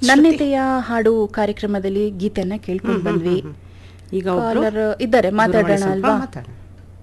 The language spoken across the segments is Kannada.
ನನ್ನಿದೆಯ ಹಾಡು ಕಾರ್ಯಕ್ರಮದಲ್ಲಿ ಗೀತೆಯನ್ನ ಕೇಳ್ಕೊಂಡು ಬಂದ್ವಿ ಈಗ ಒಬ್ರು ಕಾಲರ್ ಇದ್ದಾರೆ ಮಾತಾಡೋಣ ದೂರವಾಣಿ ಸ್ವಲ್ಪ ಅಲ್ವಾ ಮಾತಾಡೋಣ.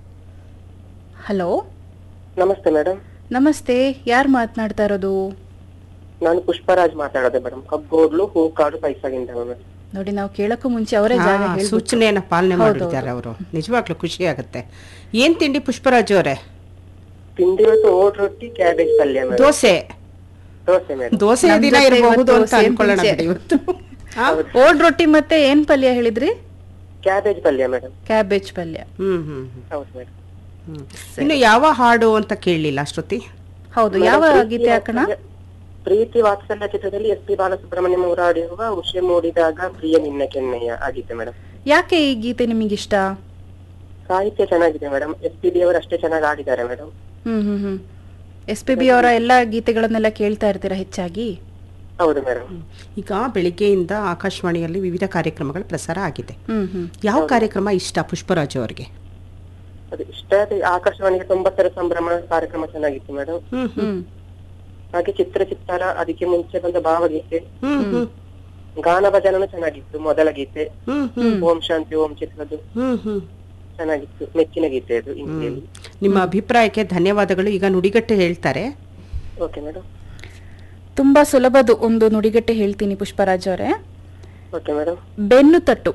ಹಲೋ ನಮಸ್ತೆ ಮೇಡಮ್ ನಮಸ್ತೆ ಯಾರು ಮಾತನಾಡ್ತಾ ಇರೋದು ನಾನು ಪುಷ್ಪರಾಜ್ ಮಾತಾಡೋದೆ ಮೇಡಮ್ ಕಗ್ಗೋಡ್ಲು ಹೂಕಾಡು ಪೈಸಾಗಿಂದ ಮೇಡಮ್ ನೋಡಿ ನಾವು ಕೇಳಕ್ಕೂ ಮುಂಚೆ ಅವರೇ ಹಾ, ಜಾಗ ಹೇಳ್ಬಿಟ್ರು. ಸೂಚನೆಯನ್ನ ಪಾಲನೆ ಹೌದು, ಮಾಡಿದ್ದಾರೆ ಅವರು ನಿಜವಾಗ್ಲೂ ಖುಷಿ ಆಗುತ್ತೆ ಏನ್ ತಿಂಡಿ ಪುಷ್ಪರಾಜ್ ಅವರೇ ತಿಂಡಿ ಇವತ್ತು ಓಟ್ ರೊಟ್ಟಿ ಕ್ಯಾಬೇಜ್ ಪಲ್ಯ ಮೇಡಮ್ ದೋಸೆ ದೋಸೆ ಮೇಡಮ್ ದೋಸೆ ನಮ್ ದಿನ ಜೊತೆ ಇರಬಹುದು ಇವತ್ತು ಅಂತ same ಅನ್ಕೊಳ್ಳೋಣ ತಿಂಡಿ. ಬಿಡಿ ಇವತ್ತು ಹಾ? ಓಡ್ ರೊಟ್ಟಿ ಮತ್ತೆ ಏನ್ ಪಲ್ಯ ಹೇಳಿದ್ರಿ ಕ್ಯಾಬೇಜ್ ಪಲ್ಯ ಮೇಡಮ್ ಕ್ಯಾಬೇಜ್ ಪಲ್ಯ ಹ್ಮ್ ಹ್ಮ್ ಹ್ಮ್, ಹೌದು ಮೇಡಮ್ ಹ್ಮ್ ಇನ್ನು ಯಾವ ಹಾಡು ಅಂತ ಕೇಳಲಿಲ್ಲ ಅಷ್ಟೊತ್ತಿ ಹೌದು ಯಾವ ಗೀತೆ ಹಾಕೋಣ ಪ್ರೀತಿ ವಾತ್ಸಲ್ಯ ಚಿತ್ರದಲ್ಲಿ ಎಸ್ ಪಿ ಬಾಲಸುಬ್ರಹ್ಮಣ್ಯಂ ಅವರು ಆಡಿರುವ ಉಷೆ ಮೂಡಿದಾಗ ಪ್ರಿಯ ನಿನ್ನ ಕೆನ್ನೆಯ ಆಗಿದೆ ಮೇಡಮ್ ಯಾಕೆ ಈ ಗೀತೆ ನಿಮಗಿಷ್ಟ ಸಾಹಿತ್ಯ ಚೆನ್ನಾಗಿದೆ ಮೇಡಮ್ ಎಸ್ ಪಿ ಬಿ ಅವರು ಅಷ್ಟೇ ಚೆನ್ನಾಗಿ ಆಡಿದ್ದಾರೆ ಮೇಡಮ್ ಹ್ಮ್ ಹ್ಮ್ ಹ್ಮ್ ಎಸ್ ಪಿ ಬಿ ಅವರ ಎಲ್ಲಾ ಗೀತೆಗಳನ್ನೆಲ್ಲ ಕೇಳ್ತಾ ಇರ್ತೀರಾ ಹೆಚ್ಚಾಗಿ ಹೌದು ಮೇಡಮ್ ಈಗ ಬೆಳಿಗ್ಗೆಯಿಂದ ಆಕಾಶವಾಣಿಯಲ್ಲಿ ವಿವಿಧ ಕಾರ್ಯಕ್ರಮಗಳು ಪ್ರಸಾರ ಆಗಿದೆ ಹ್ಮ್ ಹ್ಮ್ ಯಾವ ಕಾರ್ಯಕ್ರಮ ಇಷ್ಟ ಪುಷ್ಪರಾಜ್ ಅವರಿಗೆ ಅದು ಇಷ್ಟ ಆದ ಆಕಾಶವಾಣಿಗೆ ತೊಂಬತ್ತರ ಸಂಭ್ರಮ ಕಾರ್ಯಕ್ರಮ ಚೆನ್ನಾಗಿತ್ತು ಮೇಡಮ್ ಹ್ಮ್ ಹ್ಮ್ ಹ್ಮ್ ಹಾಗೆ ಚಿತ್ರ ಚಿತ್ತಾರ ಅದಕ್ಕೆ ಮುಂಚೆ ಬಂದ ಭಾವಗೀತೆ ಹ್ಮ್ ಹ್ಮ್ ಗಾನ ಭಜನನು ಚೆನ್ನಾಗಿತ್ತು ಮೊದಲ ಗೀತೆ ಹ್ಮ್ ಹ್ಮ್ ಓಂ ಶಾಂತಿ ಓಂ ಚಿತ್ರದ್ದು ಹ್ಮ್ ಹ್ಮ್ ಚೆನ್ನಾಗಿತ್ತು ಮೆಚ್ಚಿನ ಗೀತೆ ಅದು ಹಿಂದಿಯಲ್ಲಿ ನಿಮ್ಮ ಅಭಿಪ್ರಾಯಕ್ಕೆ ಧನ್ಯವಾದಗಳು ಈಗ ನುಡಿಗಟ್ಟು ಹೇಳ್ತಾರೆ ಓಕೆ ಮೇಡಮ್ ತುಂಬಾ ಸುಲಭದು ಒಂದು ನುಡಿಗಟ್ಟೆ ಹೇಳ್ತೀನಿ ಪುಷ್ಪರಾಜ್ ಅವರೇ ಓಕೆ ಮೇಡಮ್ ಬೆನ್ನು ತಟ್ಟು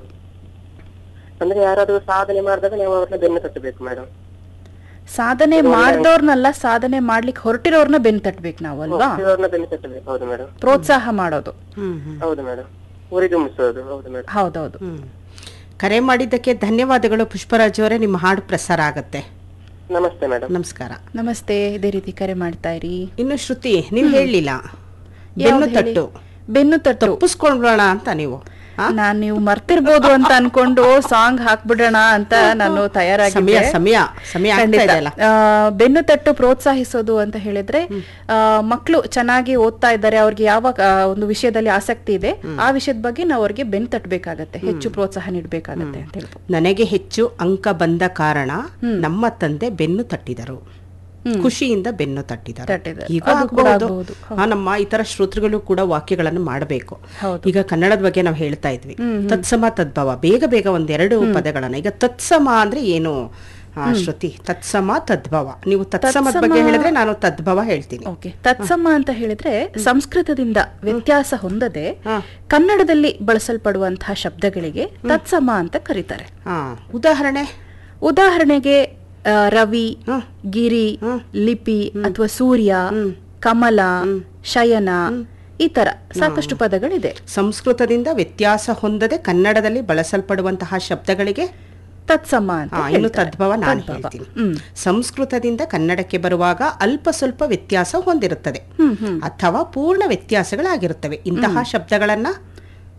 ಅಂದ್ರೆ ಯಾರಾದ್ರೂ ಸಾಧನೆ ಮಾಡಿದಾಗ ನಾವು ಅವ್ರನ್ನ ಬೆನ್ನು ತಟ್ಟಬೇಕು ಮೇಡಮ್ ಸಾಧನೆ ಮಾಡ್ದವ್ರನ್ನಲ್ಲ ಸಾಧನೆ ಮಾಡ್ಲಿಕ್ಕೆ ಹೊರಟಿರೋರ್ನ ಬೆನ್ನು ತಟ್ಬೇಕು ನಾವು ಅಲ್ವಾ ಅವ್ರನ್ನ ಬೆನ್ನು ತಟ್ಟಬೇಕು ಹೌದು ಮೇಡಮ್ ಪ್ರೋತ್ಸಾಹ ಮಾಡೋದು ಹ್ಮ್ ಹ್ಮ್ ಹೌದು ಮೇಡಮ್ ಉರಿದುಂಬಿಸೋದು ಹೌದು ಮೇಡಮ್ ಹೌದೌದು ಹ್ಮ್ ಕರೆ ಮಾಡಿದ್ದಕ್ಕೆ ಧನ್ಯವಾದಗಳು ಪುಷ್ಪರಾಜ್ ಅವರೇ ನಿಮ್ಮ ಹಾಡು ಪ್ರಸಾರ ಆಗತ್ತೆ ನಮಸ್ತೆ ಮೇಡಮ್ ನಮಸ್ಕಾರ ನಮಸ್ತೆ ಇದೇ ರೀತಿ ಕರೆ ಮಾಡ್ತಾ ಇರಿ ಇನ್ನು ಶ್ರುತಿ ನೀವು ಹೇಳಲಿಲ್ಲ ಬೆನ್ನು ಯಾವ್ದು ಹೇಳಿ? ತಟ್ಟು ಬೆನ್ನು ತಟ್ಟು ತಪ್ಪಿಸ್ಕೊಂಡ್ರೋಣ ಅಂತ ನೀವು ಆ? ನಾನ್ ನೀವು ಮರ್ತಿರ್ಬೋದು ಅಂತ ಅನ್ಕೊಂಡು ಸಾಂಗ್ ಹಾಕ್ಬಿಡೋಣ ಅಂತ ನಾನು ಸಮಯ ತಯಾರಾಗಿದ್ದೆ ಸಮಯ ಸಮಯ ಆಗ್ತಾ ಖಂಡಿತ. ಇದೆಯಲ್ಲ ಆ, ಬೆನ್ನು ತಟ್ಟು ಪ್ರೋತ್ಸಾಹಿಸೋದು ಅಂತ ಹೇಳಿದ್ರೆ ಮಕ್ಕಳು ಚೆನ್ನಾಗಿ ಓದ್ತಾ ಇದ್ದಾರೆ ಅವ್ರಿಗೆ ಯಾವ ಆ, ಒಂದು ವಿಷಯದಲ್ಲಿ ಆಸಕ್ತಿ ಇದೆ ಆ ವಿಷಯದ ಬಗ್ಗೆ ನಾವು ಅವ್ರಿಗೆ ಬೆನ್ನು ತಟ್ಟಬೇಕಾಗತ್ತೆ ಹೆಚ್ಚು ಪ್ರೋತ್ಸಾಹ ನೀಡಬೇಕಾಗತ್ತೆ ಅಂತ ಹೇಳ್ಬೋದು ನನಗೆ ಹೆಚ್ಚು ಅಂಕ ಬಂದ ಕಾರಣ ನಮ್ಮ ತಂದೆ ಬೆನ್ನು ತಟ್ಟಿದರು ಖುಷಿಯಿಂದ ಬೆನ್ನು ತಟ್ಟಿದರು ತಟ್ಟಿದ್ದಾರೆ. ಈಗ ಅದು ಕೂಡ ಆಗ್ಬಹುದು. ಆಗ್ಬಹುದು. ಆ, ನಮ್ಮ ಇತರ ಶ್ರೋತೃಗಳು ಕೂಡ ವಾಕ್ಯಗಳನ್ನು ಮಾಡಬೇಕು ಹೌದು. ಈಗ ಕನ್ನಡದ ಬಗ್ಗೆ ನಾವು ಹೇಳ್ತಾ ಇದ್ವಿ ತತ್ಸಮ ತದ್ಭವ ಬೇಗ ಬೇಗ ಒಂದೆರಡು ಪದಗಳನ್ನ ಈಗ ತತ್ಸಮ ಅಂದ್ರೆ ಏನು ಆ, ಶ್ರುತಿ ತತ್ಸಮ ತದ್ಭವ ನೀವು ತತ್ಸಮದ ಬಗ್ಗೆ ಹೇಳಿದ್ರೆ ನಾನು ತದ್ಭವ ಹೇಳ್ತೀನಿ ಓಕೆ ತತ್ಸಮ ಅಂತ ಹೇಳಿದ್ರೆ ಸಂಸ್ಕೃತದಿಂದ ವ್ಯತ್ಯಾಸ ಹೊಂದದೆ ಹಾ. ಕನ್ನಡದಲ್ಲಿ ಬಳಸಲ್ಪಡುವಂತಹ ಶಬ್ದಗಳಿಗೆ ತತ್ಸಮ ಅಂತ ಕರೀತಾರೆ ಹಾ ಉದಾಹರಣೆ ಉದಾಹರಣೆಗೆ ಆ, ರವಿ ಹ್ಮ್. ಗಿರಿ ಲಿಪಿ ಅಥವಾ ಸೂರ್ಯ ಕಮಲ ಶಯನ ಈ ತರ ಸಾಕಷ್ಟು ಪದಗಳಿದೆ ಸಂಸ್ಕೃತದಿಂದ ವ್ಯತ್ಯಾಸ ಹೊಂದದೆ ಕನ್ನಡದಲ್ಲಿ ಬಳಸಲ್ಪಡುವಂತಹ ಶಬ್ದಗಳಿಗೆ ತತ್ಸಮ ಅಂತ ಆ, ಇನ್ನು ಹೇಳ್ತಾರೆ. ತದ್ಭವ ನಾನು ತದ್ಭವ. ಹೇಳ್ತೀನಿ ಹ್ಮ್. ಸಂಸ್ಕೃತದಿಂದ ಕನ್ನಡಕ್ಕೆ ಬರುವಾಗ ಅಲ್ಪ ಸ್ವಲ್ಪ ವ್ಯತ್ಯಾಸ ಹೊಂದಿರುತ್ತದೆ ಅಥವಾ ಪೂರ್ಣ ವ್ಯತ್ಯಾಸಗಳಾಗಿರುತ್ತವೆ ಇಂತಹ ಶಬ್ದಗಳನ್ನ